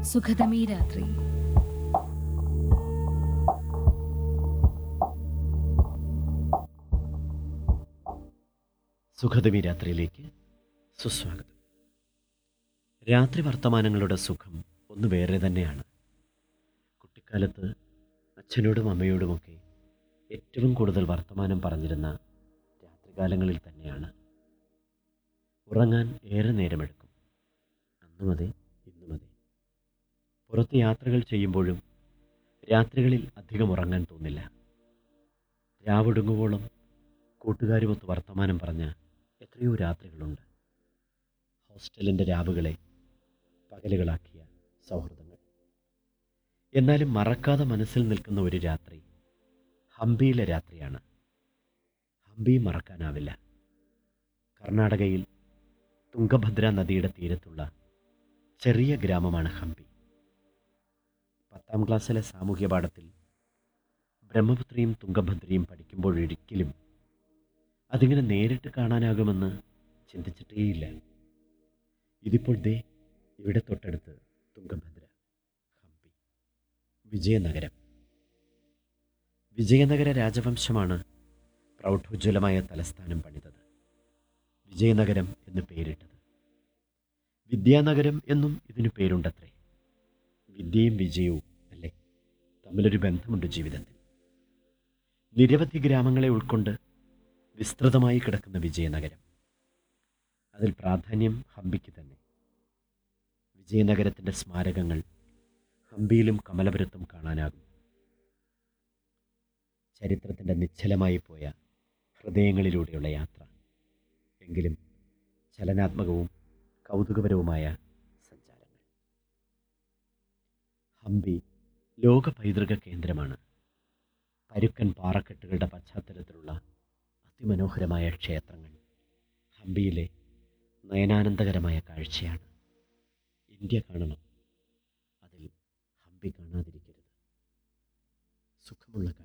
സുഖതമീ രാത്രി സുഖദമി രാത്രിയിലേക്ക് സുസ്വാഗതം രാത്രി വർത്തമാനങ്ങളുടെ സുഖം ഒന്ന് വേറെ തന്നെയാണ് കുട്ടിക്കാലത്ത് അച്ഛനോടും അമ്മയോടുമൊക്കെ ഏറ്റവും കൂടുതൽ വർത്തമാനം പറഞ്ഞിരുന്ന രാത്രികാലങ്ങളിൽ തന്നെയാണ് ഉറങ്ങാൻ ഏറെ നേരമെടുക്കും അന്നും അതെ ഇന്നും അതെ പുറത്ത് യാത്രകൾ ചെയ്യുമ്പോഴും രാത്രികളിൽ അധികം ഉറങ്ങാൻ തോന്നില്ല രാവൊടുങ്ങുവോളം കൂട്ടുകാരുമൊത്ത് വർത്തമാനം പറഞ്ഞ എത്രയോ രാത്രികളുണ്ട് ഹോസ്റ്റലിൻ്റെ രാവുകളെ പകലുകളാക്കിയ സൗഹൃദങ്ങൾ എന്നാലും മറക്കാതെ മനസ്സിൽ നിൽക്കുന്ന ഒരു രാത്രി ഹംപിയിലെ രാത്രിയാണ് ഹംപി മറക്കാനാവില്ല കർണാടകയിൽ തുംഗഭദ്ര നദിയുടെ തീരത്തുള്ള ചെറിയ ഗ്രാമമാണ് ഹംപി പത്താം ക്ലാസ്സിലെ സാമൂഹ്യ പാഠത്തിൽ ബ്രഹ്മപുത്രയും തുംഗഭദ്രയും പഠിക്കുമ്പോഴൊരിക്കലും അതിങ്ങനെ നേരിട്ട് കാണാനാകുമെന്ന് ചിന്തിച്ചിട്ടേയില്ല ഇതിപ്പോൾ ദേ ഇവിടെ തൊട്ടടുത്ത് തുംഗഭദ്ര ഹംപി വിജയനഗരം വിജയനഗര രാജവംശമാണ് പ്രൗഢോജ്വലമായ തലസ്ഥാനം പണിതത് വിജയനഗരം എന്ന് പേരിട്ടത് വിദ്യാനഗരം എന്നും ഇതിനു പേരുണ്ടത്രേ വിദ്യയും വിജയവും അല്ലേ തമ്മിലൊരു ബന്ധമുണ്ട് ജീവിതത്തിൽ നിരവധി ഗ്രാമങ്ങളെ ഉൾക്കൊണ്ട് വിസ്തൃതമായി കിടക്കുന്ന വിജയനഗരം അതിൽ പ്രാധാന്യം ഹംപിക്ക് തന്നെ വിജയനഗരത്തിൻ്റെ സ്മാരകങ്ങൾ ഹംപിയിലും കമലപുരത്തും കാണാനാകും ചരിത്രത്തിൻ്റെ നിശ്ചലമായി പോയ ഹൃദയങ്ങളിലൂടെയുള്ള യാത്ര എങ്കിലും ചലനാത്മകവും കൗതുകപരവുമായ സഞ്ചാരങ്ങൾ ഹംപി ലോക പൈതൃക കേന്ദ്രമാണ് പരുക്കൻ പാറക്കെട്ടുകളുടെ പശ്ചാത്തലത്തിലുള്ള അതിമനോഹരമായ ക്ഷേത്രങ്ങൾ ഹംപിയിലെ നയനാനന്ദകരമായ കാഴ്ചയാണ് ഇന്ത്യ കാണണം അതിൽ ഹംപി കാണാതിരിക്കരുത് സുഖമുള്ള കാഴ്ച